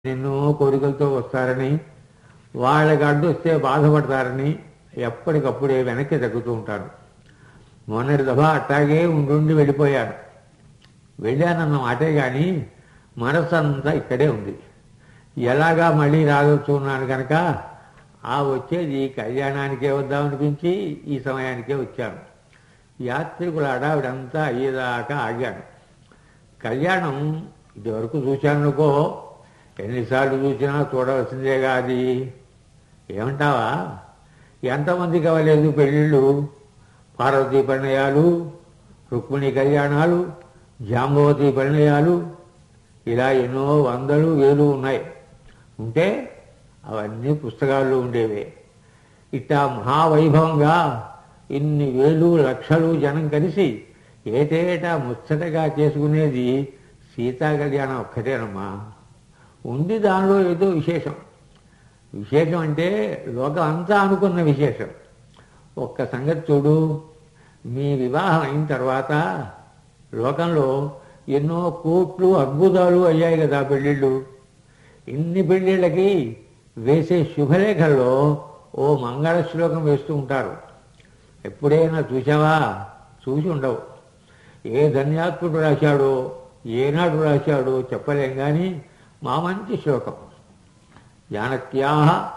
ఎన్నో కోరికలతో వస్తారని వాళ్ళకి అడ్డు వస్తే బాధపడతారని ఎప్పటికప్పుడే వెనక్కి తగ్గుతూ ఉంటాను మొన్నటి దఫా అట్టాగే ఉండుండి వెళ్ళిపోయాను వెళ్ళానన్న మాటే కానీ మనసు అంతా ఇక్కడే ఉంది ఎలాగా మళ్ళీ రాగొచ్చున్నాను కనుక ఆ వచ్చేది కళ్యాణానికే వద్దామనిపించి ఈ సమయానికే వచ్చాను యాత్రికుల అడావిడంతా అయ్యేదాకా ఆగాను కళ్యాణం ఇదివరకు చూశానుకో ఎన్నిసార్లు చూసినా చూడవలసిందేగా అది ఏమంటావా ఎంతమందికి అవ్వలేదు పెళ్ళిళ్ళు పార్వతీ పరిణయాలు రుక్మిణి కళ్యాణాలు జాంబవతి పరిణయాలు ఇలా ఎన్నో వందలు వేలు ఉన్నాయి ఉంటే అవన్నీ పుస్తకాల్లో ఉండేవే ఇట్టా మహావైభవంగా ఇన్ని వేలు లక్షలు జనం కలిసి ఏటేటా ముచ్చటగా చేసుకునేది సీతా కళ్యాణం ఒక్కటేనమ్మా ఉంది దానిలో ఏదో విశేషం విశేషం అంటే లోకం అంతా అనుకున్న విశేషం ఒక్క సంగతి చూడు మీ వివాహం అయిన తర్వాత లోకంలో ఎన్నో కోట్లు అద్భుతాలు అయ్యాయి కదా పెళ్ళిళ్ళు ఇన్ని పెళ్ళిళ్ళకి వేసే శుభలేఖల్లో ఓ మంగళ శ్లోకం వేస్తూ ఉంటారు ఎప్పుడైనా చూసావా చూసి ఉండవు ఏ ధన్యాత్ముడు రాశాడో ఏనాడు రాశాడో చెప్పలేం కానీ మా మంచి శ్లోకం జానక్యా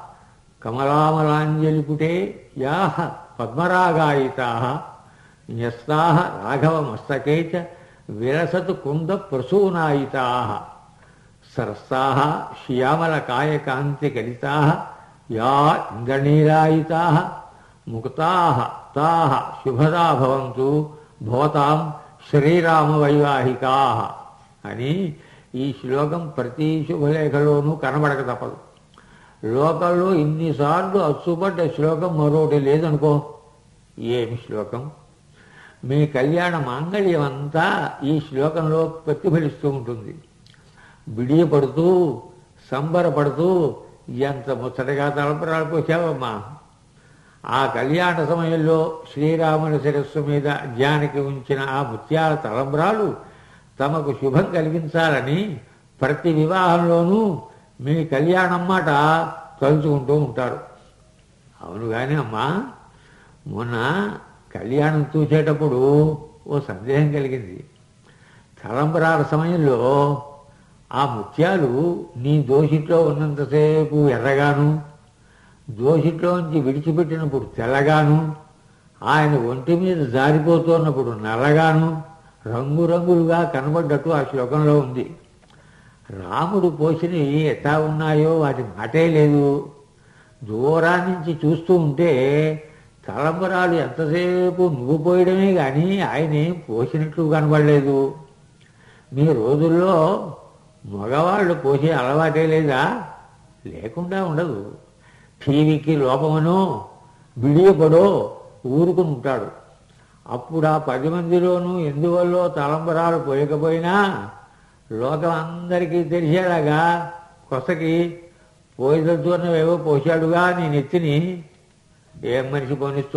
కమలామలాంజలిపుటే యా పద్మరాగాయితా న్యస్తా రాఘవమస్తకే చ విరసతు కుంద ప్రసూనాయితా సరసా శ్యామలకాయకాంతి కలితా యా ఇంద్రనీలాయితా ముక్తా తా శుభదా భవంతు భవతాం శ్రీరామ వైవాహికా అని ఈ శ్లోకం ప్రతి శుభలేఖలోనూ కనబడక తప్పదు లోకంలో ఇన్నిసార్లు అచ్చుపడ్డ శ్లోకం మరొకటి లేదనుకో ఏమి శ్లోకం మీ కళ్యాణ మాంగళ్యం అంతా ఈ శ్లోకంలో ప్రతిఫలిస్తూ ఉంటుంది బిడియపడుతూ సంబరపడుతూ ఎంత ముచ్చటగా తలపరాలు పోసావమ్మా ఆ కళ్యాణ సమయంలో శ్రీరాముని శిరస్సు మీద జానకి ఉంచిన ఆ ముత్యాల తలంబ్రాలు తమకు శుభం కలిగించాలని ప్రతి వివాహంలోనూ మీ కళ్యాణం మాట తలుచుకుంటూ ఉంటారు అవును కానీ అమ్మా మొన్న కళ్యాణం చూసేటప్పుడు ఓ సందేహం కలిగింది తలంబరాల సమయంలో ఆ ముత్యాలు నీ దోషిట్లో ఉన్నంతసేపు ఎర్రగాను దోషిట్లోంచి విడిచిపెట్టినప్పుడు తెల్లగాను ఆయన ఒంటి మీద జారిపోతున్నప్పుడు నల్లగాను రంగురంగులుగా కనబడ్డట్టు ఆ శ్లోకంలో ఉంది రాముడు పోసినవి ఎట్లా ఉన్నాయో వాటి మాటే లేదు దూరాన్నించి చూస్తూ ఉంటే తలంబరాలు ఎంతసేపు నువ్వు పోయడమే కానీ ఆయన ఏం పోసినట్లు కనబడలేదు మీ రోజుల్లో మగవాళ్ళు పోసే అలవాటే లేదా లేకుండా ఉండదు టీవీకి లోపమనో బిడియపడో ఊరుకుని ఉంటాడు అప్పుడు ఆ పది మందిలోనూ ఎందువల్ల తలంబరాలు పోయకపోయినా లోకం అందరికీ తెలిసేలాగా కొసకి పోయిదలుచుకున్నవేవో పోశాడుగా నీ నెత్తిని ఏం మనిషి పోనిస్తూ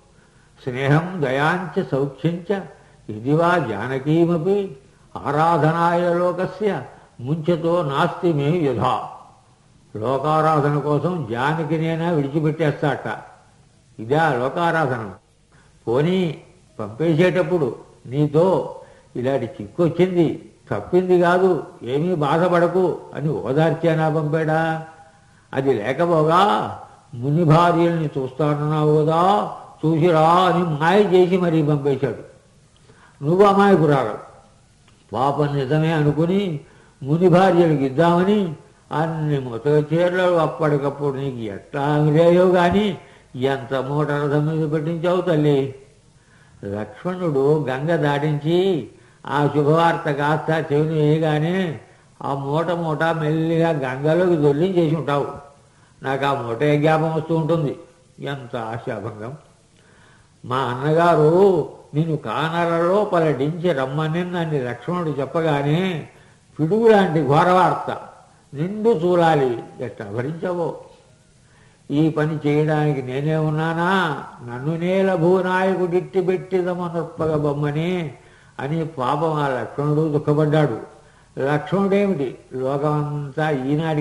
స్నేహం దయాంచ సౌఖ్యంచ ఇదివా జానకీమపి ఆరాధనాయ లోకస్య ముంచతో నాస్తి మే యుధా లోకారాధన కోసం జానకినేనా విడిచిపెట్టేస్తాట ఇదా లోకారాధన పోనీ పంపేసేటప్పుడు నీతో ఇలాంటి చిక్కొచ్చింది తప్పింది కాదు ఏమీ బాధపడకు అని ఓదార్చానా పంపాడా అది లేకపోగా ముని భార్యల్ని చూస్తానన్నావు కదా చూసిరా అని మాయ చేసి మరీ పంపేశాడు నువ్వు అమాయకురాలు పాపం నిజమే అనుకుని ముని భార్యలకు ఇద్దామని అన్ని ముతక చీరలు అప్పటికప్పుడు నీకు ఎట్లా అంగిలేయో కానీ ఎంత మూట రథం మీద పెట్టించావు తల్లి లక్ష్మణుడు గంగ దాటించి ఆ శుభవార్త కాస్త చెవిని వేయగానే ఆ మూట మూట మెల్లిగా గంగలోకి దొల్లించేసి ఉంటావు నాకు ఆ మూట జ్ఞాపం వస్తూ ఉంటుంది ఎంత ఆశాభంగం మా అన్నగారు నిన్ను కానరలో పలటించి రమ్మని నన్ను లక్ష్మణుడు చెప్పగానే పిడుగు లాంటి ఘోరవార్త నిండు చూడాలి ఎట్లా భరించవో ఈ పని చేయడానికి నేనే ఉన్నానా నన్ను నేల భూనాయకుడిట్టి పెట్టిదమనొప్పగ బొమ్మని అని పాపం ఆ లక్ష్మణుడు దుఃఖపడ్డాడు లక్ష్మణుడేమిటి లోకమంతా ఈనాడి